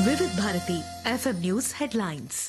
వివిధ Bharati FM news headlines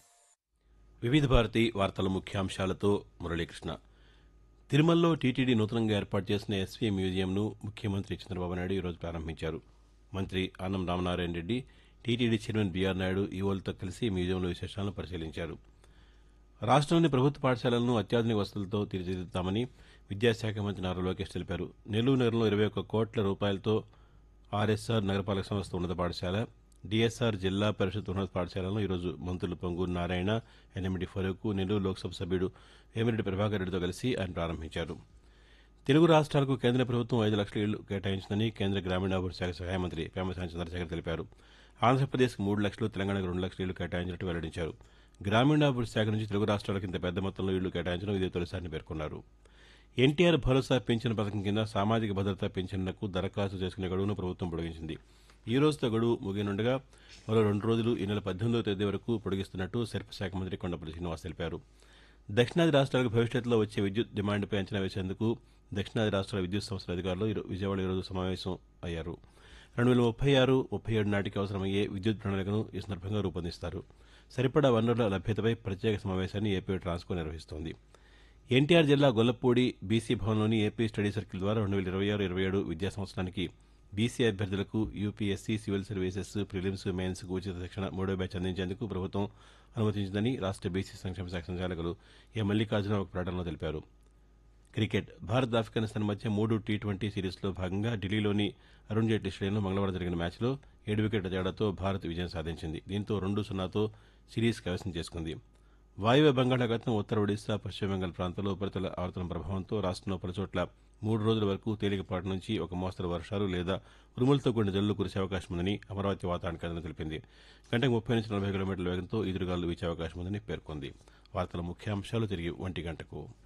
వివిధ భారతి వార్తల ముఖ్యాంశాలతో మురళీకృష్ణ తిరుమలలో టీటీడీ నూతనంగా ఏర్పాటు చేసిన ఎస్వీ మ్యూజియంను ముఖ్యమంత్రి చంద్రబాబు నాయుడు ఈరోజు ప్రారంభించారు మంత్రి Anam Ramanarayana Reddy TTD chairman B నాయుడు ఈవోలతో కలిసి మ్యూజియంలో విశేషాలను పరిశీలించారు రాష్ట్రంలోని ప్రభుత్వ పాఠశాలలను అత్యాధునిక వసతులతో తీర్చిదిద్దామని విద్యాశాఖ మంత్రి నారా లోకేష్ తెలిపారు నెల్లూరు నగరంలో ఇరవై ఒక్క కోట్ల రూపాయలతో ఆర్ఎస్ఆర్ నగరపాలక సంస్థ ఉన్నత పాఠశాల డిఎస్ఆర్ జిల్లా పరిషత్ ఉన్నత పాఠశాలను ఈరోజు మంత్రులు పొంగూరు నారాయణ ఎన్ఎండి ఫరూక్ నెల్లూరు లోక్సభ సభ్యుడు వేమిరెడ్డి ప్రభాకర్ రెడ్డితో కలిసి ఆయన ప్రారంభించారు తెలుగు రాష్ట్రాలకు కేంద్ర ప్రభుత్వం ఐదు లక్షల ఇళ్లు కేటాయించిందని కేంద్ర గ్రామీణాభివృద్ధి శాఖ సహాయ మంత్రి పేమసాని చంద్రశేఖర్ తెలిపారు ఆంధ్రప్రదేశ్కు మూడు లక్షలు తెలంగాణకు రెండు లక్షల ఇళ్లు కేటాయించినట్టు వెల్లడించారు గ్రామీణాభివృద్ధి శాఖ నుంచి తెలుగు రాష్ట్రాలకు ఇంత పెద్ద మొత్తంలో ఇళ్లు కేటాయించడం ఇదే తొలిసారిని పేర్కొన్నారు ఎన్టీఆర్ భరోసా పింఛన్ పథకం కింద సామాజిక భద్రతా పింఛన్లకు దరఖాస్తు చేసుకునే గడువును ప్రభుత్వం పొడిగించింది ఈ రోజుతో గడువు ముగియనుండగా మరో రెండు రోజులు ఈ నెల పద్దెనిమిదవ తేదీ వరకు పొడిగిస్తున్నట్టు శిల్ప శాఖ మంత్రి కొండపల్లి శ్రీనివాస్ తెలిపారు దక్షిణాది రాష్ట్రాలకు భవిష్యత్తులో వచ్చే విద్యుత్ డిమాండ్పై అంచనా వేసేందుకు దక్షిణాది రాష్ట్రాల విద్యుత్ సంస్థల అధికారులు ఈరో- విజయవాడ ఈరోజు సమావేశం అయ్యారు రెండు వేల ముప్పై ఆరు ముప్పై ఏడు నాటికి అవసరమయ్యే విద్యుత్ ప్రణాళికను ఈ సందర్భంగా రూపొందిస్తారు సరిపడా వనరుల లభ్యతపై ప్రత్యేక సమావేశాన్ని ఏపీ ట్రాన్స్కో నిర్వహిస్తోంది ఎన్టీఆర్ జిల్లా గొల్లపూడి బీసీ భవన్లోని ఏపీ స్టడీ సర్కిల్ ద్వారా రెండు వేల ఇరవై ఆరు ఇరవై ఏడు విద్యా సంవత్సరానికి బీసీ అభ్యర్థులకు యూపీఎస్సీ సివిల్ సర్వీసెస్ ప్రిలిమ్స్ మెయిన్స్కు ఉచిత శిక్షణ మూడో బ్యాచ్ అందించేందుకు ప్రభుత్వం అనుమతించిందని రాష్ట్ర బీసీ సంక్షేమ శాఖ సంచాలకులు ఏ మల్లికార్జున ఒక ప్రకటనలో తెలిపారు క్రికెట్ భారత్ ఆఫ్ఘనిస్తాన్ మధ్య మూడు టీ ట్వంటీ సిరీస్లో భాగంగా ఢిల్లీలోని అరుణ్ జైట్లీ స్టేడియంలో మంగళవారం జరిగిన మ్యాచ్లో ఏడు వికెట్ల తేడాతో భారత్ విజయం సాధించింది దీంతో రెండు సున్నాతో సిరీస్ కైవసం చేసుకుంది వాయువ్య బంగాళాఖాతం ఉత్తర ఒడిశా పశ్చిమ బెంగాల్ ప్రాంతాల్లో ఉపరితల ఆవర్తన ప్రభావంతో రాష్ట్రంలో పలుచోట్ల మూడు రోజుల వరకు తేలికపాటి నుంచి ఒక మోస్తరు వర్షాలు లేదా ఉరుములతో కూడిన జల్లులు కురిసే అవకాశం ఉందని అమరావతి వాతావరణ కేంద్రం తెలిపింది గంటకు ముప్పై నుంచి నలభై కిలోమీటర్ల వేగంతో ఈదురుగాలు వీచే అవకాశం ఉందని పేర్కొంది వార్తల ముఖ్యాంశాలు తిరిగి ఒంటి గంటకు